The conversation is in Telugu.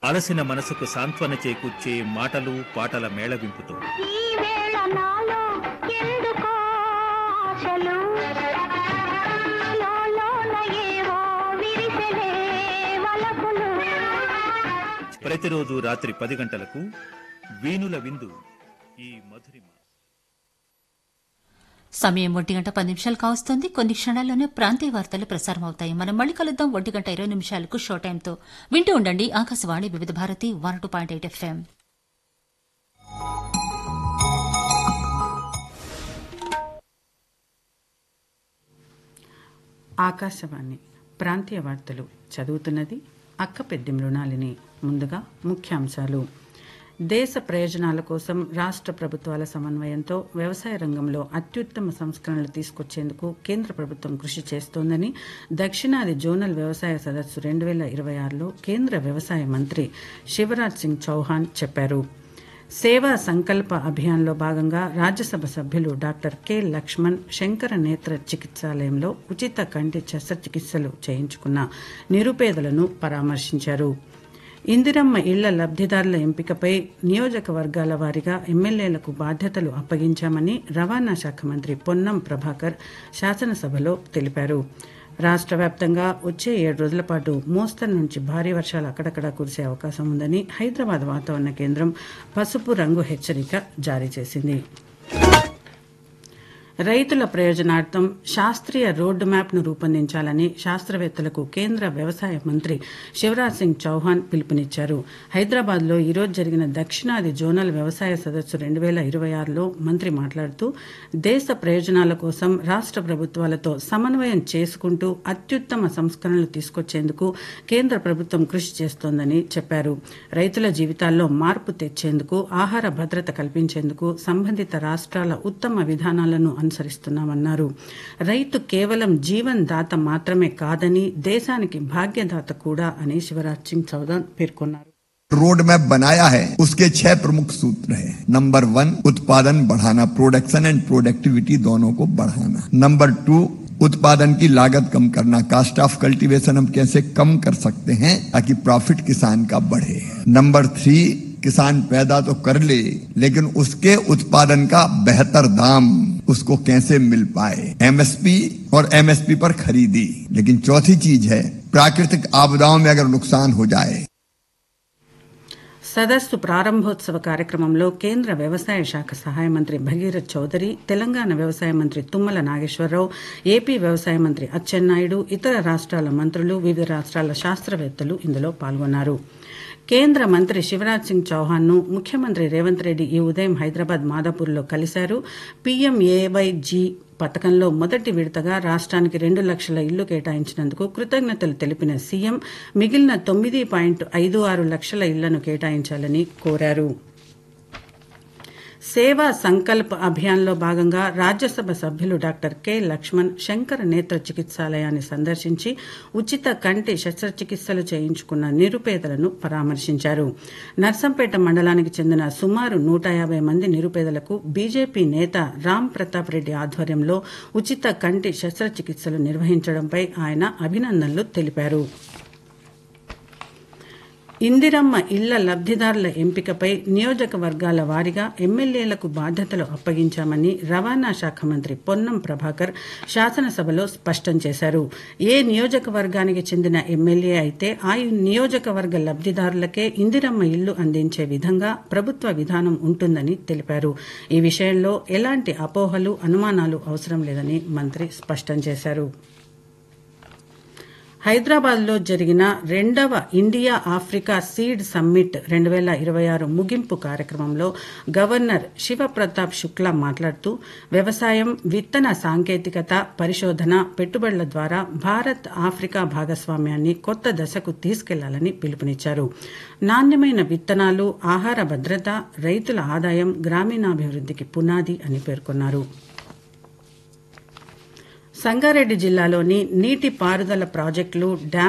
అలసిన మనసుకు సాంత్వన చేకూర్చే మాటలు పాటల మేళవింపుతో ఈ వేళ నాలో ఎందుకో ఆశలు లోలోన ఏవో విరిసెలే వలపులు ప్రతిరోజు రాత్రి పది గంటలకు వీణుల విందు ఈ మధురిమ సమయం ఒంటి గంట పది నిమిషాలు కావస్తుంది కొన్ని క్షణాల్లోనే ప్రాంతీయ వార్తలు ప్రసారం అవుతాయి మనం మళ్ళీ కలుద్దాం ఒంటి గంట ఇరవై నిమిషాలకు షో టైంతో వింటూ ఉండండి Akashvani Vividh Bharati one two point eight FM Akashvani ప్రాంతీయ వార్తలు చదువుతున్నది అక్క పెద్ది మృణాలిని ముందుగా ముఖ్యాంశాలు దేశ ప్రయోజనాల కోసం రాష్ట్ర ప్రభుత్వాల సమన్వయంతో వ్యవసాయ రంగంలో అత్యుత్తమ సంస్కరణలు తీసుకొచ్చేందుకు కేంద్ర ప్రభుత్వం కృషి చేస్తోందని దక్షిణాది జోనల్ వ్యవసాయ సదస్సు రెండు వేల ఇరవై ఆరులో కేంద్ర వ్యవసాయ మంత్రి శివరాజ్ సింగ్ చౌహాన్ చెప్పారు సేవా సంకల్ప అభియాన్లో భాగంగా రాజ్యసభ సభ్యులు డాక్టర్ కె లక్ష్మణ్ శంకర నేత్ర చికిత్సాలయంలో ఉచిత కంటి శస్త్రచికిత్సలు చేయించుకున్న నిరుపేదలను పరామర్శించారు ఇందిరమ్మ ఇళ్ల లబ్ధిదారుల ఎంపికపై నియోజకవర్గాల వారీగా ఎమ్మెల్యేలకు బాధ్యతలు అప్పగించామని రవాణా శాఖ మంత్రి పొన్నం ప్రభాకర్ శాసనసభలో తెలిపారు రాష్ట్ర వ్యాప్తంగా వచ్చే ఏడు రోజుల పాటు మోస్తరు నుంచి భారీ వర్షాలు అక్కడక్కడా కురిసే అవకాశం ఉందని హైదరాబాద్ వాతావరణ కేంద్రం పసుపు రంగు హెచ్చరిక జారీ చేసింది రైతుల ప్రయోజనార్థం శాస్త్రీయ రోడ్డు మ్యాప్ను రూపొందించాలని శాస్త్రవేత్తలకు కేంద్ర వ్యవసాయ మంత్రి శివరాజ్ సింగ్ చౌహాన్ పిలుపునిచ్చారు హైదరాబాద్లో ఈరోజు జరిగిన దక్షిణాది జోనల్ వ్యవసాయ సదస్సు రెండు వేల ఇరవై ఆరులో మంత్రి మాట్లాడుతూ దేశ ప్రయోజనాల కోసం రాష్ట్ర ప్రభుత్వాలతో సమన్వయం చేసుకుంటూ అత్యుత్తమ సంస్కరణలు తీసుకొచ్చేందుకు కేంద్ర ప్రభుత్వం కృషి చేస్తోందని చెప్పారు రైతుల జీవితాల్లో మార్పు తెచ్చేందుకు ఆహార భద్రత కల్పించేందుకు సంబంధిత రాష్ట్రాల ఉత్తమ విధానాలను అనుసరిస్తున్నామన్నారు రైతు కేవలం జీవన్ దాత మాత్రమే కాదని దేశానికి భాగ్యదాత కూడా అని శివరాజ్ సింగ్ చౌహాన్ పేర్కొన్నారు रोड मैप बनाया है उसके छह प्रमुख सूत्र हैं नंबर वन उत्पादन बढ़ाना प्रोडक्शन एंड प्रोडक्टिविटी दोनों को बढ़ाना नंबर टू उत्पादन की लागत कम करना कास्ट ऑफ कल्टीवेशन हम कैसे कम कर सकते हैं ताकि प्रॉफिट किसान का बढ़े नंबर थ्री किसान पैदा तो कर ले लेकिन उसके उत्पादन का बेहतर दाम उसको कैसे मिल पाए एमएसपी और एमएसपी पर खरीदी लेकिन चौथी चीज है प्राकृतिक आपदाओं में अगर नुकसान हो जाए సదస్సు ప్రారంభోత్సవ కార్యక్రమంలో కేంద్ర వ్యవసాయ శాఖ సహాయ మంత్రి భగీరథ్ చౌదరి తెలంగాణ వ్యవసాయ మంత్రి తుమ్మల నాగేశ్వరరావు ఏపీ వ్యవసాయ మంత్రి అచ్చెన్నాయుడు ఇతర రాష్ట్రాల మంత్రులు వివిధ రాష్ట్రాల శాస్త్రవేత్తలు ఇందులో పాల్గొన్నారు కేంద్ర మంత్రి శివరాజ్ సింగ్ చౌహాన్ ను ముఖ్యమంత్రి రేవంత్ రెడ్డి ఈ ఉదయం హైదరాబాద్ మాదాపూర్లో కలిశారు పీఎంఏవైజీ పథకంలో మొదటి విడతగా రాష్ట్రానికి రెండు లక్షల ఇళ్లు కేటాయించినందుకు కృతజ్ఞతలు తెలిపిన సీఎం మిగిలిన తొమ్మిది పాయింట్ ఐదు ఆరు లక్షల ఇళ్లను కేటాయించాలని కోరారు సేవా సంకల్ప్ అభియాన్లో భాగంగా రాజ్యసభ సభ్యులు డాక్టర్ కె లక్ష్మణ్ శంకర నేత్ర చికిత్సాలయాన్ని సందర్శించి ఉచిత కంటి శస్త్రచికిత్సలు చేయించుకున్న నిరుపేదలను పరామర్శించారు నర్సంపేట మండలానికి చెందిన సుమారు నూట యాభై మంది నిరుపేదలకు బీజేపీ నేత రామ్ ప్రతాప్ రెడ్డి ఆధ్వర్యంలో ఉచిత కంటి శస్త్రచికిత్సలు నిర్వహించడంపై ఆయన అభినందనలు తెలిపారు ఇందిరమ్మ ఇళ్ల లబ్ధిదారుల ఎంపికపై నియోజకవర్గాల వారీగా ఎమ్మెల్యేలకు బాధ్యతలు అప్పగించామని రవాణా శాఖ మంత్రి పొన్నం ప్రభాకర్ శాసనసభలో స్పష్టం చేశారు ఏ నియోజకవర్గానికి చెందిన ఎమ్మెల్యే అయితే ఆ నియోజకవర్గ లబ్ధిదారులకే ఇందిరమ్మ ఇల్లు అందించే విధంగా ప్రభుత్వ విధానం ఉంటుందని తెలిపారు ఈ విషయంలో ఎలాంటి అపోహలు అనుమానాలు అవసరం లేదని మంత్రి స్పష్టం చేశారు హైదరాబాద్లో జరిగిన రెండవ ఇండియా ఆఫ్రికా సీడ్ సమ్మిట్ రెండు వేల ఇరవై ఆరు ముగింపు కార్యక్రమంలో గవర్నర్ శివప్రతాప్ శుక్లా మాట్లాడుతూ వ్యవసాయం విత్తన సాంకేతికత పరిశోధన పెట్టుబడుల ద్వారా భారత్ ఆఫ్రికా భాగస్వామ్యాన్ని కొత్త దశకు తీసుకెళ్లాలని పిలుపునిచ్చారు నాణ్యమైన విత్తనాలు ఆహార భద్రత రైతుల ఆదాయం గ్రామీణాభివృద్ధికి పునాది అని పేర్కొన్నారు సంగారెడ్డి జిల్లాలోని నీటి పారుదల ప్రాజెక్టులు డ్యాం